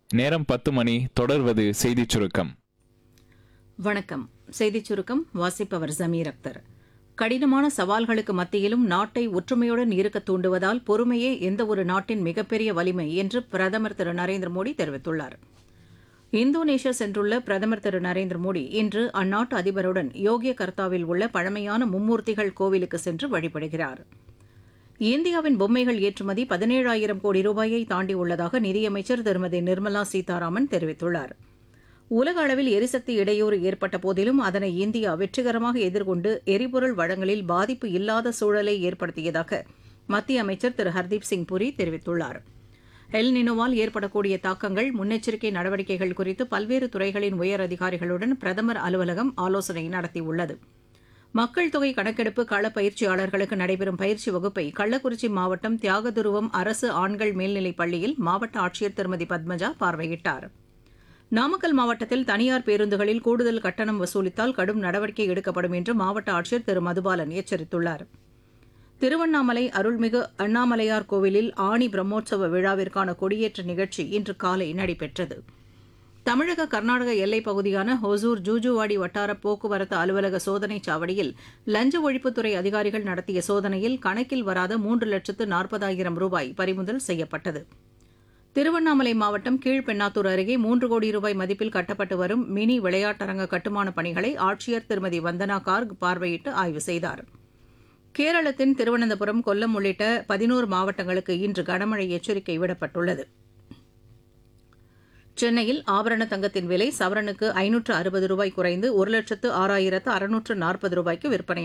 நேரம் பத்து மணி தொடர்வது செய்திச் சுருக்கம் வணக்கம் செய்திச் சுருக்கம் வாசிப்பவர் ஜமீர் அக்தர் கடினமான சவால்களுக்கு மத்தியிலும் நாட்டை ஒற்றுமையுடன் இருக்க தூண்டுவதால் பொறுமையே எந்தவொரு நாட்டின் மிகப்பெரிய வலிமை என்று பிரதமர் திரு நரேந்திர மோடி தெரிவித்துள்ளார் இந்தோனேஷியா சென்றுள்ள பிரதமர் திரு நரேந்திர மோடி இன்று அந்நாட்டு அதிபருடன் யோகிய கர்த்தாவில் உள்ள பழமையான மும்மூர்த்திகள் கோவிலுக்கு சென்று வழிபடுகிறார் இந்தியாவின் பொம்மைகள் ஏற்றுமதி பதினேழாயிரம் கோடி ரூபாயை தாண்டியுள்ளதாக நிதியமைச்சர் திருமதி நிர்மலா சீதாராமன் தெரிவித்துள்ளார் உலக அளவில் எரிசக்தி இடையூறு ஏற்பட்ட போதிலும் அதனை இந்தியா வெற்றிகரமாக எதிர்கொண்டு எரிபொருள் வழங்கலில் பாதிப்பு இல்லாத சூழலை ஏற்படுத்தியதாக மத்திய அமைச்சர் திரு ஹர்தீப் சிங் புரி தெரிவித்துள்ளார் எல் நினோவால் ஏற்படக்கூடிய தாக்கங்கள் முன்னெச்சரிக்கை நடவடிக்கைகள் குறித்து பல்வேறு துறைகளின் உயர் அதிகாரிகளுடன் பிரதமர் அலுவலகம் ஆலோசனை நடத்தியுள்ளது மக்கள் தொகை கணக்கெடுப்பு கள பயிற்சியாளர்களுக்கு நடைபெறும் பயிற்சி வகுப்பை கள்ளக்குறிச்சி மாவட்டம் தியாகதுருவம் அரசு ஆண்கள் மேல்நிலைப் பள்ளியில் மாவட்ட ஆட்சியர் திருமதி பத்மஜா பார்வையிட்டார் நாமக்கல் மாவட்டத்தில் தனியார் பேருந்துகளில் கூடுதல் கட்டணம் வசூலித்தால் கடும் நடவடிக்கை எடுக்கப்படும் என்று மாவட்ட ஆட்சியர் திரு மதுபாலன் எச்சரித்துள்ளார் திருவண்ணாமலை அருள்மிகு அண்ணாமலையார் கோவிலில் ஆணி பிரம்மோற்சவ விழாவிற்கான கொடியேற்ற நிகழ்ச்சி இன்று காலை நடைபெற்றது தமிழக கர்நாடக எல்லைப் பகுதியான ஹொசூர் ஜூஜுவாடி வட்டார போக்குவரத்து அலுவலக சோதனைச் சாவடியில் லஞ்ச ஒழிப்புத்துறை அதிகாரிகள் நடத்திய சோதனையில் கணக்கில் வராத மூன்று லட்சத்து நாற்பதாயிரம் ரூபாய் பறிமுதல் செய்யப்பட்டது திருவண்ணாமலை மாவட்டம் கீழ்பெண்ணாத்தூர் அருகே மூன்று கோடி ரூபாய் மதிப்பில் கட்டப்பட்டு வரும் மினி விளையாட்டரங்க கட்டுமான பணிகளை ஆட்சியர் திருமதி வந்தனா கார்க் பார்வையிட்டு ஆய்வு செய்தார் கேரளத்தின் திருவனந்தபுரம் கொல்லம் உள்ளிட்ட பதினோரு மாவட்டங்களுக்கு இன்று கனமழை எச்சரிக்கை விடப்பட்டுள்ளது சென்னையில் ஆபரண தங்கத்தின் விலை சவரனுக்கு ஐநூற்று அறுபது ரூபாய் குறைந்து ஒரு லட்சத்து ஆறாயிரத்து அறுநூற்று நாற்பது ரூபாய்க்கு விற்பனை